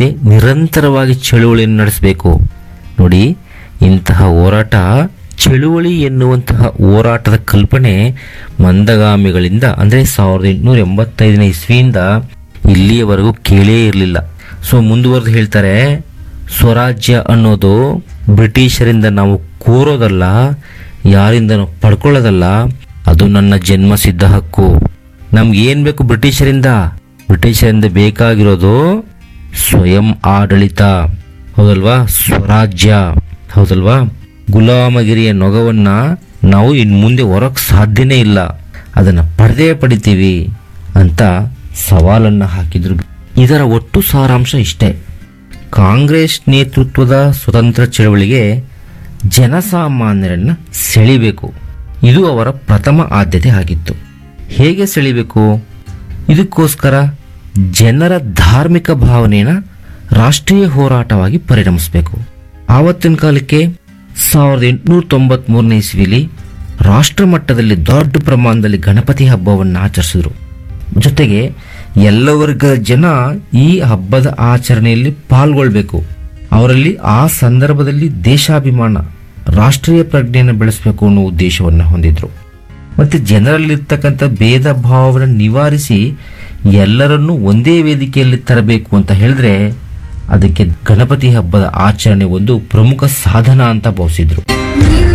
ಮತ್ತೆ ನಿರಂತರವಾಗಿ ಚಳುವಳಿಯನ್ನು ನಡೆಸಬೇಕು ನೋಡಿ ಇಂತಹ ಹೋರಾಟ ಚಳುವಳಿ ಎನ್ನುವಂತಹ ಹೋರಾಟದ ಕಲ್ಪನೆ ಮಂದಗಾಮಿಗಳಿಂದ ಅಂದರೆ ಸಾವಿರದ ಎಂಟುನೂರ ಎಂಬತ್ತೈದನೇ ಇಸ್ವಿಯಿಂದ ಇಲ್ಲಿಯವರೆಗೂ ಕೇಳೇ ಇರಲಿಲ್ಲ ಸೊ ಮುಂದುವರೆದು ಹೇಳ್ತಾರೆ ಸ್ವರಾಜ್ಯ ಅನ್ನೋದು ಬ್ರಿಟಿಷರಿಂದ ನಾವು ಕೋರೋದಲ್ಲ ಯಾರಿಂದನೂ ಪಡ್ಕೊಳ್ಳೋದಲ್ಲ ಅದು ನನ್ನ ಜನ್ಮ ಸಿದ್ಧ ಹಕ್ಕು ನಮ್ಗೆ ಏನ್ ಬೇಕು ಬ್ರಿಟಿಷರಿಂದ ಬ್ರಿಟಿಷರಿಂದ ಬೇಕಾಗಿರೋದು ಸ್ವಯಂ ಆಡಳಿತ ಹೌದಲ್ವಾ ಸ್ವರಾಜ್ಯ ಹೌದಲ್ವಾ ಗುಲಾಮಗಿರಿಯ ನೊಗವನ್ನ ನಾವು ಇನ್ ಮುಂದೆ ಹೊರಕ್ ಸಾಧ್ಯನೇ ಇಲ್ಲ ಅದನ್ನ ಪಡೆದೇ ಪಡಿತೀವಿ ಅಂತ ಸವಾಲನ್ನ ಹಾಕಿದ್ರು ಇದರ ಒಟ್ಟು ಸಾರಾಂಶ ಇಷ್ಟೇ ಕಾಂಗ್ರೆಸ್ ನೇತೃತ್ವದ ಸ್ವತಂತ್ರ ಚಳವಳಿಗೆ ಜನಸಾಮಾನ್ಯರನ್ನ ಸೆಳಿಬೇಕು ಇದು ಅವರ ಪ್ರಥಮ ಆದ್ಯತೆ ಆಗಿತ್ತು ಹೇಗೆ ಸೆಳಿಬೇಕು ಇದಕ್ಕೋಸ್ಕರ ಜನರ ಧಾರ್ಮಿಕ ಭಾವನೆಯನ್ನ ರಾಷ್ಟ್ರೀಯ ಹೋರಾಟವಾಗಿ ಪರಿಣಮಿಸಬೇಕು ಆವತ್ತಿನ ಕಾಲಕ್ಕೆ ಸಾವಿರದ ಎಂಟುನೂರ ತೊಂಬತ್ ಮೂರನೇ ಇಸ್ವಿಲಿ ರಾಷ್ಟ್ರ ಮಟ್ಟದಲ್ಲಿ ದೊಡ್ಡ ಪ್ರಮಾಣದಲ್ಲಿ ಗಣಪತಿ ಹಬ್ಬವನ್ನು ಆಚರಿಸಿದ್ರು ಜೊತೆಗೆ ಎಲ್ಲ ವರ್ಗದ ಜನ ಈ ಹಬ್ಬದ ಆಚರಣೆಯಲ್ಲಿ ಪಾಲ್ಗೊಳ್ಬೇಕು ಅವರಲ್ಲಿ ಆ ಸಂದರ್ಭದಲ್ಲಿ ದೇಶಾಭಿಮಾನ ರಾಷ್ಟ್ರೀಯ ಪ್ರಜ್ಞೆಯನ್ನು ಬೆಳೆಸಬೇಕು ಅನ್ನೋ ಉದ್ದೇಶವನ್ನು ಹೊಂದಿದ್ರು ಮತ್ತೆ ಜನರಲ್ಲಿರ್ತಕ್ಕಂಥ ಭೇದ ಭಾವವನ್ನು ನಿವಾರಿಸಿ ಎಲ್ಲರನ್ನೂ ಒಂದೇ ವೇದಿಕೆಯಲ್ಲಿ ತರಬೇಕು ಅಂತ ಹೇಳಿದ್ರೆ ಅದಕ್ಕೆ ಗಣಪತಿ ಹಬ್ಬದ ಆಚರಣೆ ಒಂದು ಪ್ರಮುಖ ಸಾಧನ ಅಂತ ಭಾವಿಸಿದ್ರು